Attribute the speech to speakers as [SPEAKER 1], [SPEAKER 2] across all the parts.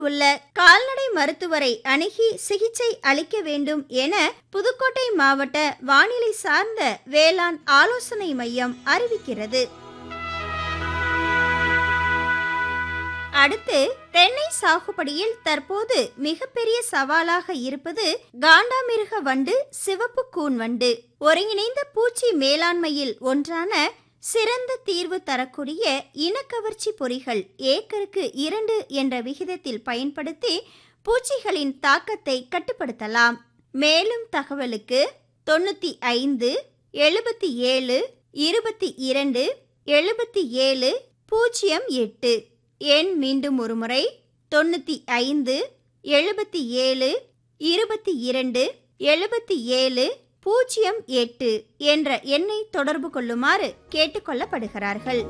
[SPEAKER 1] உள்ள கால்நடை மருத்துவரை அணுகி சிகிச்சை அளிக்க வேண்டும் என புதுக்கோட்டை மாவட்ட வானிலை சார்ந்த வேளாண் ஆலோசனை மையம் அறிவிக்கிறது அடுத்து தென்னை சாகுபடியில் தற்போது மிகப்பெரிய சவாலாக இருப்பது காண்டாமிருக வண்டு சிவப்பு கூன் வண்டு ஒருங்கிணைந்த பூச்சி மேலாண்மையில் ஒன்றான சிறந்த தீர்வு தரக்கூடிய இனக்கவர்ச்சி பொறிகள் ஏக்கருக்கு இரண்டு என்ற விகிதத்தில் பயன்படுத்தி பூச்சிகளின் தாக்கத்தை கட்டுப்படுத்தலாம் மேலும் தகவலுக்கு தொண்ணூத்தி ஐந்து எழுபத்தி ஏழு இருபத்தி இரண்டு எழுபத்தி ஏழு பூஜ்ஜியம் எட்டு எண் மீண்டும் ஒருமுறை தொண்ணூத்தி ஐந்து எழுபத்தி ஏழு இருபத்தி இரண்டு எழுபத்தி ஏழு பூஜ்ஜியம் எட்டு என்ற எண்ணை தொடர்பு கொள்ளுமாறு கேட்டுக்கொள்ளப்படுகிறார்கள்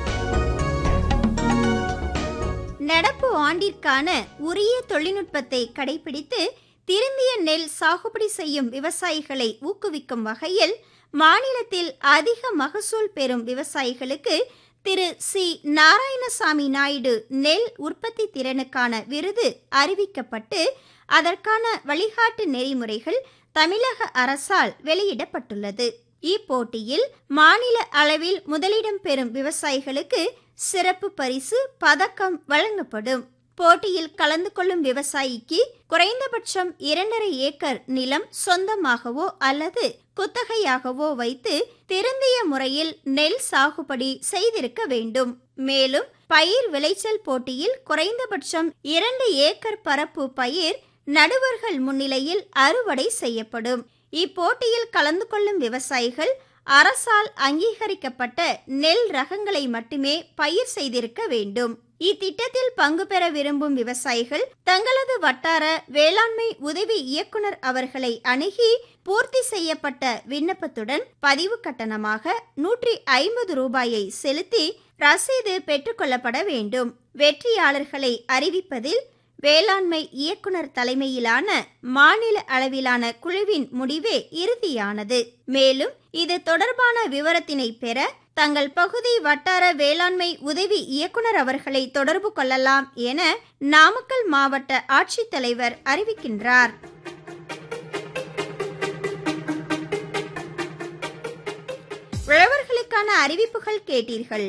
[SPEAKER 1] நடப்பு ஆண்டிற்கான உரிய தொழில்நுட்பத்தை கடைபிடித்து திருந்திய நெல் சாகுபடி செய்யும் விவசாயிகளை ஊக்குவிக்கும் வகையில் மாநிலத்தில் அதிக மகசூல் பெறும் விவசாயிகளுக்கு திரு சி நாராயணசாமி நாயுடு நெல் உற்பத்தி திறனுக்கான விருது அறிவிக்கப்பட்டு அதற்கான வழிகாட்டு நெறிமுறைகள் தமிழக அரசால் வெளியிடப்பட்டுள்ளது இப்போட்டியில் மாநில அளவில் முதலிடம் பெறும் விவசாயிகளுக்கு சிறப்பு பரிசு பதக்கம் வழங்கப்படும் போட்டியில் கலந்து கொள்ளும் விவசாயிக்கு குறைந்தபட்சம் இரண்டரை ஏக்கர் நிலம் சொந்தமாகவோ அல்லது குத்தகையாகவோ வைத்து திருந்திய முறையில் நெல் சாகுபடி செய்திருக்க வேண்டும் மேலும் பயிர் விளைச்சல் போட்டியில் குறைந்தபட்சம் இரண்டு ஏக்கர் பரப்பு பயிர் நடுவர்கள் முன்னிலையில் அறுவடை செய்யப்படும் இப்போட்டியில் கலந்து கொள்ளும் விவசாயிகள் அரசால் அங்கீகரிக்கப்பட்ட நெல் ரகங்களை மட்டுமே பயிர் செய்திருக்க வேண்டும் இத்திட்டத்தில் பங்கு பெற விரும்பும் விவசாயிகள் தங்களது வட்டார வேளாண்மை உதவி இயக்குனர் அவர்களை அணுகி பூர்த்தி செய்யப்பட்ட விண்ணப்பத்துடன் பதிவு கட்டணமாக நூற்றி ஐம்பது ரூபாயை செலுத்தி ரசீது பெற்றுக்கொள்ளப்பட வேண்டும் வெற்றியாளர்களை அறிவிப்பதில் வேளாண்மை இயக்குனர் தலைமையிலான மாநில அளவிலான குழுவின் முடிவே இறுதியானது மேலும் இது தொடர்பான விவரத்தினை பெற தங்கள் பகுதி வட்டார வேளாண்மை உதவி இயக்குனர் அவர்களை தொடர்பு கொள்ளலாம் என நாமக்கல் மாவட்ட ஆட்சித்தலைவர் அறிவிக்கின்றார் உழவர்களுக்கான அறிவிப்புகள் கேட்டீர்கள்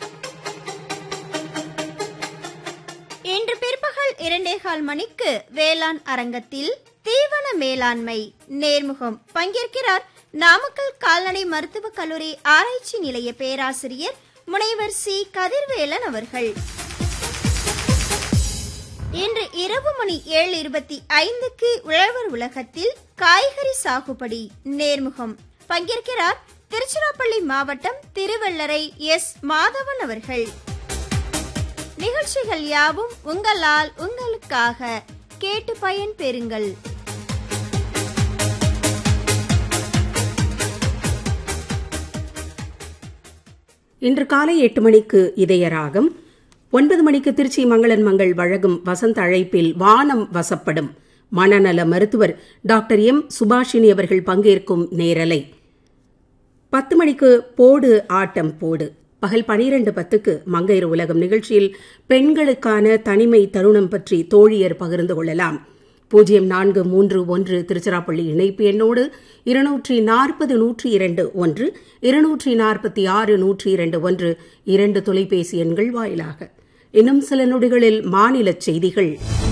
[SPEAKER 1] இன்று பிற்பகல் இரண்டேகால் மணிக்கு வேளாண் அரங்கத்தில் தீவன மேலாண்மை நேர்முகம் பங்கேற்கிறார் நாமக்கல் கால்நடை மருத்துவக் கல்லூரி ஆராய்ச்சி நிலைய பேராசிரியர் முனைவர் சி கதிர்வேலன் அவர்கள் இன்று இரவு மணி ஏழு இருபத்தி ஐந்துக்கு உழவர் உலகத்தில் காய்கறி சாகுபடி நேர்முகம் பங்கேற்கிறார் திருச்சிராப்பள்ளி மாவட்டம் திருவள்ளரை எஸ் மாதவன் அவர்கள் நிகழ்ச்சிகள் யாவும் உங்களால் உங்களுக்காக கேட்டு பயன் பெறுங்கள்
[SPEAKER 2] இன்று காலை எட்டு மணிக்கு இதய ராகம் ஒன்பது மணிக்கு திருச்சி மங்களன் மங்கள் வழங்கும் வசந்த அழைப்பில் வானம் வசப்படும் மனநல மருத்துவர் டாக்டர் எம் சுபாஷினி அவர்கள் பங்கேற்கும் நேரலை பத்து மணிக்கு போடு ஆட்டம் போடு பகல் பனிரெண்டு பத்துக்கு மங்கையர் உலகம் நிகழ்ச்சியில் பெண்களுக்கான தனிமை தருணம் பற்றி தோழியர் பகிர்ந்து கொள்ளலாம் பூஜ்ஜியம் நான்கு மூன்று ஒன்று திருச்சிராப்பள்ளி இணைப்பு எண்ணோடு இருநூற்றி நாற்பது நூற்றி இரண்டு ஒன்று இருநூற்றி நாற்பத்தி ஆறு நூற்றி இரண்டு ஒன்று இரண்டு தொலைபேசி எண்கள் வாயிலாக இன்னும் சில நொடிகளில் மாநில செய்திகள்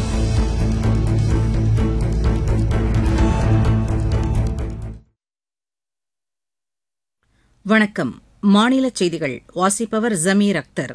[SPEAKER 3] வணக்கம் மாநில செய்திகள் வாசிப்பவர் ஜமீர் அக்தர்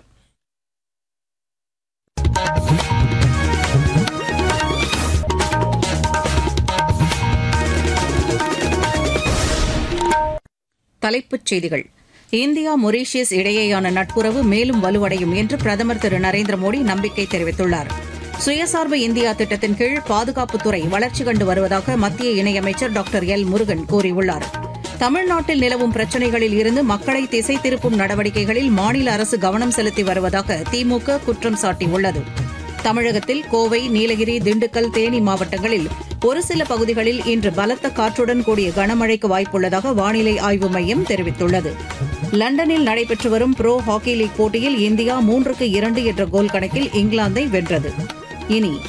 [SPEAKER 3] தலைப்புச் செய்திகள் இந்தியா மொரீஷியஸ் இடையேயான நட்புறவு மேலும் வலுவடையும் என்று பிரதமர் திரு நரேந்திர மோடி நம்பிக்கை தெரிவித்துள்ளார் சுயசார்பு இந்தியா திட்டத்தின் கீழ் பாதுகாப்புத்துறை வளர்ச்சி கண்டு வருவதாக மத்திய இணையமைச்சர் டாக்டர் எல் முருகன் கூறியுள்ளார் தமிழ்நாட்டில் நிலவும் பிரச்சினைகளில் இருந்து மக்களை திசை திருப்பும் நடவடிக்கைகளில் மாநில அரசு கவனம் செலுத்தி வருவதாக திமுக குற்றம் சாட்டியுள்ளது தமிழகத்தில் கோவை நீலகிரி திண்டுக்கல் தேனி மாவட்டங்களில் ஒரு சில பகுதிகளில் இன்று பலத்த காற்றுடன் கூடிய கனமழைக்கு வாய்ப்புள்ளதாக வானிலை ஆய்வு மையம் தெரிவித்துள்ளது லண்டனில் நடைபெற்று வரும் புரோ ஹாக்கி லீக் போட்டியில் இந்தியா மூன்றுக்கு இரண்டு என்ற கோல் கணக்கில் இங்கிலாந்தை வென்றது இனி